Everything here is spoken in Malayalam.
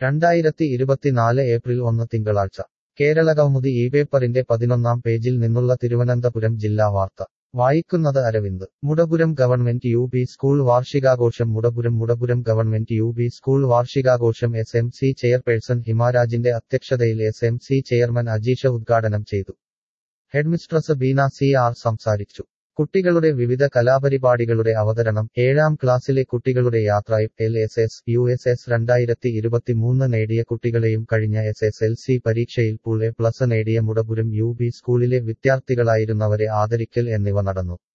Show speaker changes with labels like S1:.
S1: രണ്ടായിരത്തി ഇരുപത്തിനാല് ഏപ്രിൽ ഒന്ന് തിങ്കളാഴ്ച കേരളകൗമുദി ഈ പേപ്പറിന്റെ പതിനൊന്നാം പേജിൽ നിന്നുള്ള തിരുവനന്തപുരം ജില്ലാ വാർത്ത വായിക്കുന്നത് Aravind Mudapuram government U P school വാർഷികാഘോഷം Mudapuram Mudapuram government U P school വാർഷികാഘോഷം എസ് എം സി ചെയർപേഴ്സൺ ഹിമാരാജിന്റെ അധ്യക്ഷതയിൽ S M C chairman Ajeesha ഉദ്ഘാടനം ചെയ്തു ഹെഡ്മിസ്ട്രസ് ബീന സി ആർ സംസാരിച്ചു കുട്ടികളുടെ വിവിധ കലാപരിപാടികളുടെ അവതരണം ഏഴാം ക്ലാസ്സിലെ കുട്ടികളുടെ യാത്ര L S S U S S രണ്ടായിരത്തി ഇരുപത്തിമൂന്ന് നേടിയ കുട്ടികളെയും കഴിഞ്ഞ എസ് എസ് എൽ സി പരീക്ഷയിൽ പൂൾ എ പ്ലസ് നേടിയ മുടപുരം യു പി സ്കൂളിലെ വിദ്യാർത്ഥികളായിരുന്നവരെ ആദരിക്കൽ എന്നിവ നടന്നു